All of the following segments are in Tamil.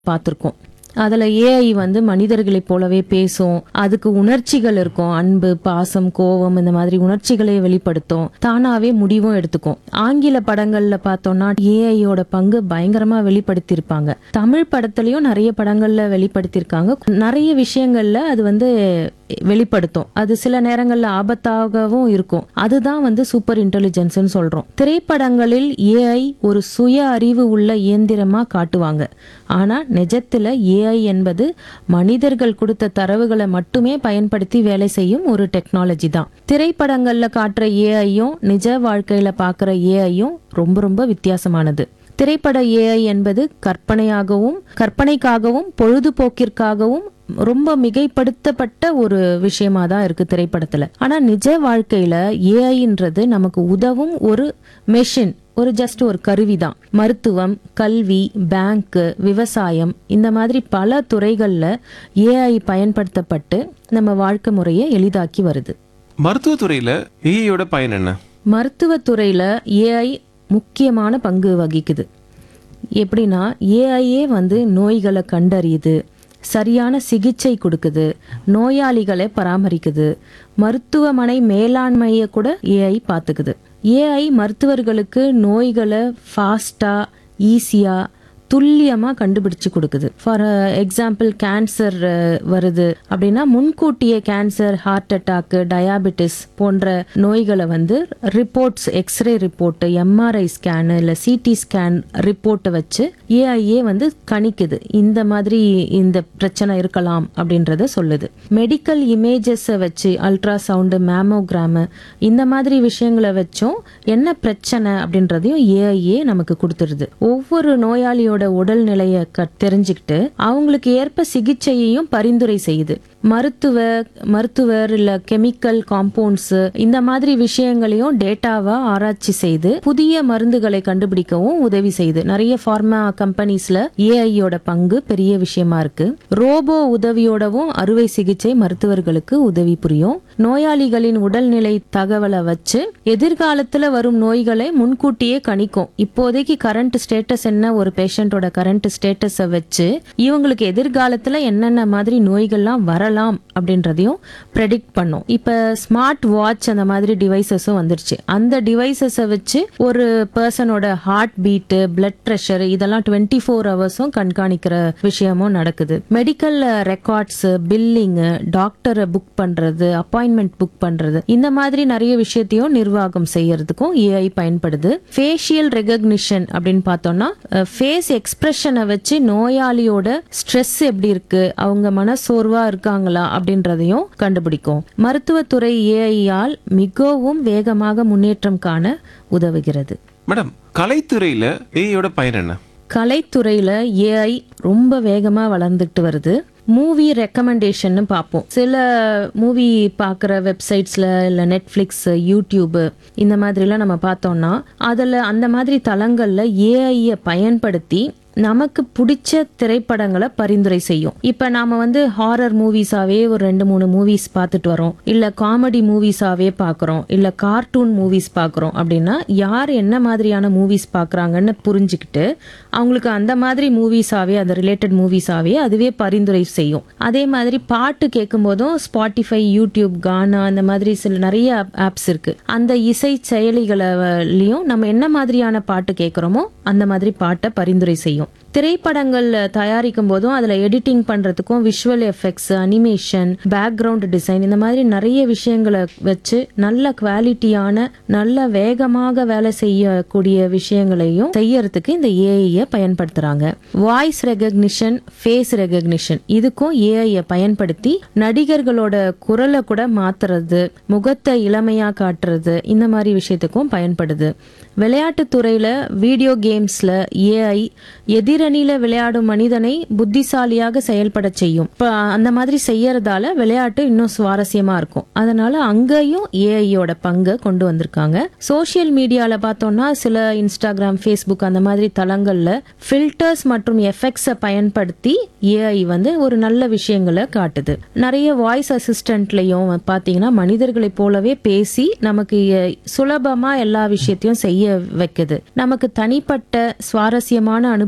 பார்த்துருக்கோம் அதில் ஏஐ வந்து மனிதர்களைப் போலவே பேசும் அதுக்கு உணர்ச்சிகள் இருக்கும் அன்பு பாசம் கோபம் இந்த மாதிரி உணர்ச்சிகளை வெளிப்படுத்தும் தானாவே முடிவும் எடுத்துக்கும் ஆங்கில படங்கள்ல பார்த்தோம்னா ஏஐயோட பங்கு பயங்கரமா வெளிப்படுத்தியிருப்பாங்க தமிழ் படத்துலயும் நிறைய படங்கள்ல வெளிப்படுத்தியிருக்காங்க நிறைய விஷயங்கள்ல அது வந்து வெளிப்படுத்தும் அது சில நேரங்கள்ல ஆபத்தாகவும் இருக்கும் அதுதான் வந்து சூப்பர் இன்டெலிஜென்ஸ்னு சொல்றோம் திரைப்படங்களில் ஏஐ ஒரு சுய அறிவு உள்ள இயந்திரமா காட்டுவாங்க ஆனா நிஜத்துல ஏஐ என்பது மனிதர்கள் கொடுத்த தரவுகளை மட்டுமே பயன்படுத்தி வேலை செய்யும் ஒரு டெக்னாலஜி தான் திரைப்படங்கள்ல காட்டுற ஏஐயும் நிஜ வாழ்க்கையில பார்க்குற ஏஐயும் ரொம்ப ரொம்ப வித்தியாசமானது திரைப்பட ஏஐ என்பது கற்பனையாகவும் கற்பனைக்காகவும் பொழுதுபோக்கிற்காகவும் ரொம்ப மிகைப்படுத்தப்பட்ட ஒரு விஷயமா தான் இருக்கு திரைப்படத்துல ஆனா நிஜ வாழ்க்கையில ஏஐன்றது நமக்கு உதவும் ஒரு மெஷின் ஒரு ஜஸ்ட் ஒரு கருவி தான் மருத்துவம் கல்வி பேங்க் விவசாயம் இந்த மாதிரி பல துறைகள்ல ஏஐ பயன்படுத்தப்பட்டு நம்ம வாழ்க்கை முறையை எளிதாக்கி வருது மருத்துவத்துறையில ஏஐயோட பயன் என்ன மருத்துவத்துறையில ஏஐ முக்கியமான பங்கு வகிக்குது எப்படின்னா ஏஐயே வந்து நோய்களை கண்டறியுது சரியான சிகிச்சை கொடுக்குது நோயாளிகளை பராமரிக்குது மருத்துவமனை மேலாண்மையை கூட ஏஐ பார்த்துக்குது ஏஐ மருத்துவர்களுக்கு நோய்களை ஃபாஸ்டா ஈஸியா துல்லியமா கண்டுபிடிச்சு கொடுக்குது ஃபார் எக்ஸாம்பிள் கேன்சர் வருது அப்படின்னா முன்கூட்டியே கேன்சர் ஹார்ட் அட்டாக் டயாபெட்டிஸ் போன்ற நோய்களை வந்து reports X-ray report MRI scan இல்லை சிடி ஸ்கேன் ரிப்போர்ட்டை வச்சு ஏஐஏ வந்து கணிக்குது இந்த மாதிரி இந்த பிரச்சனை இருக்கலாம் அப்படின்றத சொல்லுது மெடிக்கல் இமேஜஸை வச்சு அல்ட்ராசவுண்டு மேமோகிராமு இந்த மாதிரி விஷயங்களை வச்சும் என்ன பிரச்சனை அப்படின்றதையும் ஏஐஏ நமக்கு கொடுத்துருது ஒவ்வொரு நோயாளியோட உடல்நிலையை க தெரிஞ்சுக்கிட்டு அவங்களுக்கு ஏற்ப சிகிச்சையையும் பரிந்துரை செய்யுது மருத்துவ மருத்துவர் இல்ல கெமிக்கல் காம்பவுண்ட்ஸ் இந்த மாதிரி விஷயங்களையும் டேட்டாவா ஆராய்ச்சி செய்து புதிய மருந்துகளை கண்டுபிடிக்கவும் உதவி செய்யுது நிறைய ஃபார்மா கம்பெனிஸ்ல ஏஐயோட பங்கு பெரிய விஷயமா இருக்கு ரோபோ உதவியோடவும் அறுவை சிகிச்சை மருத்துவர்களுக்கு உதவி புரியும் நோயாளிகளின் உடல்நிலை தகவலை வச்சு எதிர்காலத்துல வரும் நோய்களை முன்கூட்டியே கணிக்கும் இப்போதைக்கு கரண்ட் ஸ்டேட்டஸ் என்ன ஒரு பேஷண்டோட கரண்ட் ஸ்டேட்டஸை வச்சு இவங்களுக்கு எதிர்காலத்துல என்னென்ன மாதிரி நோய்கள்லாம் வரலாம் அப்படின்றதையும் ப்ரெடிக்ட் பண்ணும் இப்ப ஸ்மார்ட் வாட்ச் அந்த மாதிரி டிவைசஸும் வந்துருச்சு அந்த டிவைசஸை வச்சு ஒரு பர்சனோட ஹார்ட் பீட்டு பிளட் ப்ரெஷர் இதெல்லாம் டுவெண்ட்டி ஃபோர் ஹவர்ஸும் கண்காணிக்கிற விஷயமும் நடக்குது மெடிக்கல் ரெக்கார்ட்ஸ் பில்லிங்கு டாக்டரை புக் பண்றது அப்பாயின்மெண்ட் புக் பண்றது இந்த மாதிரி நிறைய விஷயத்தையும் நிர்வாகம் செய்யறதுக்கும் ஏஐ பயன்படுது ஃபேஷியல் ரெகக்னிஷன் அப்படின்னு பார்த்தோம்னா ஃபேஸ் எக்ஸ்பிரஷனை வச்சு நோயாளியோட ஸ்ட்ரெஸ் எப்படி இருக்கு அவங்க மனசோர்வா இருக்காங்களா அப்படின்றதையும் கண்டுபிடிக்கும் மருத்துவத்துறை ஏஐயால் மிகவும் வேகமாக முன்னேற்றம் காண உதவுகிறது மேடம் கலைத்துறையில ஏஐயோட பயன் என்ன கலைத்துறையில ஏஐ ரொம்ப வேகமா வளர்ந்துட்டு வருது மூவி ரெக்கமெண்டேஷன் பார்ப்போம் சில மூவி பார்க்குற வெப்சைட்ஸில் இல்லை நெட்ஃப்ளிக்ஸ் யூடியூப் இந்த மாதிரிலாம் நம்ம பார்த்தோம்னா அதில் அந்த மாதிரி தளங்களில் ஏஐயை பயன்படுத்தி நமக்கு பிடிச்ச திரைப்படங்களை பரிந்துரை செய்யும் இப்ப நாம வந்து ஹாரர் மூவிஸாவே ஒரு ரெண்டு மூணு மூவிஸ் பார்த்துட்டு வரோம் இல்ல காமெடி மூவிஸாவே பாக்குறோம் இல்ல கார்ட்டூன் மூவிஸ் பாக்குறோம் அப்படின்னா யார் என்ன மாதிரியான மூவிஸ் பாக்குறாங்கன்னு புரிஞ்சுக்கிட்டு அவங்களுக்கு அந்த மாதிரி மூவிஸாவே அந்த ரிலேட்டட் மூவிஸாவே அதுவே பரிந்துரை செய்யும் அதே மாதிரி பாட்டு கேட்கும் போதும் ஸ்பாட்டிஃபை யூடியூப் கானா அந்த மாதிரி சில நிறைய ஆப்ஸ் இருக்கு அந்த இசை செயலிகளையும் நம்ம என்ன மாதிரியான பாட்டு கேட்குறோமோ அந்த மாதிரி பாட்டை பரிந்துரை செய்யும் திரைப்படங்கள் தயாரிக்கும் போதும் அதுல எடிட்டிங் பண்றதுக்கும் visual effects animation background design இந்த மாதிரி நிறைய விஷயங்களை வச்சு நல்ல குவாலிட்டியான நல்ல வேகமாக வேலை செய்யக்கூடிய விஷயங்களையும் செய்யறதுக்கு இந்த ஏஐய பயன்படுத்துறாங்க வாய்ஸ் ரெகக்னிஷன் ஃபேஸ் ரெகக்னிஷன் இதுக்கும் ஏஐய பயன்படுத்தி நடிகர்களோட குரலை கூட மாத்துறது முகத்தை இளமையா காட்டுறது இந்த மாதிரி விஷயத்துக்கும் பயன்படுது விளையாட்டு துறையில வீடியோ கேம்ஸ்ல ஏஐ எதிரணியில விளையாடும் மனிதனை புத்திசாலியாக செயல்பட செய்யும் இப்ப அந்த மாதிரி செய்யறதால விளையாட்டு இன்னும் சுவாரஸ்யமா இருக்கும் அதனால அங்கேயும் ஏஐயோட பங்கை கொண்டு வந்திருக்காங்க சோசியல் மீடியால பார்த்தோம்னா சில இன்ஸ்டாகிராம் ஃபேஸ்புக் அந்த மாதிரி தளங்கள்ல ஃபில்டர்ஸ் மற்றும் எஃபெக்ட்ஸை பயன்படுத்தி ஏஐ வந்து ஒரு நல்ல விஷயங்களை காட்டுது நிறைய வாய்ஸ் அசிஸ்டன்ட்லயும் பாத்தீங்கன்னா மனிதர்களைப் போலவே பேசி நமக்கு எ- சுலபமா எல்லா விஷயத்தையும் செய்ய வைக்குது நமக்கு தனிப்பட்ட சுவாரஸ்யமான அனுபவத்தை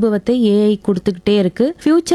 ஏஐ கொடுத்துக்கிட்டே இருக்கு ஃபியூச்சர்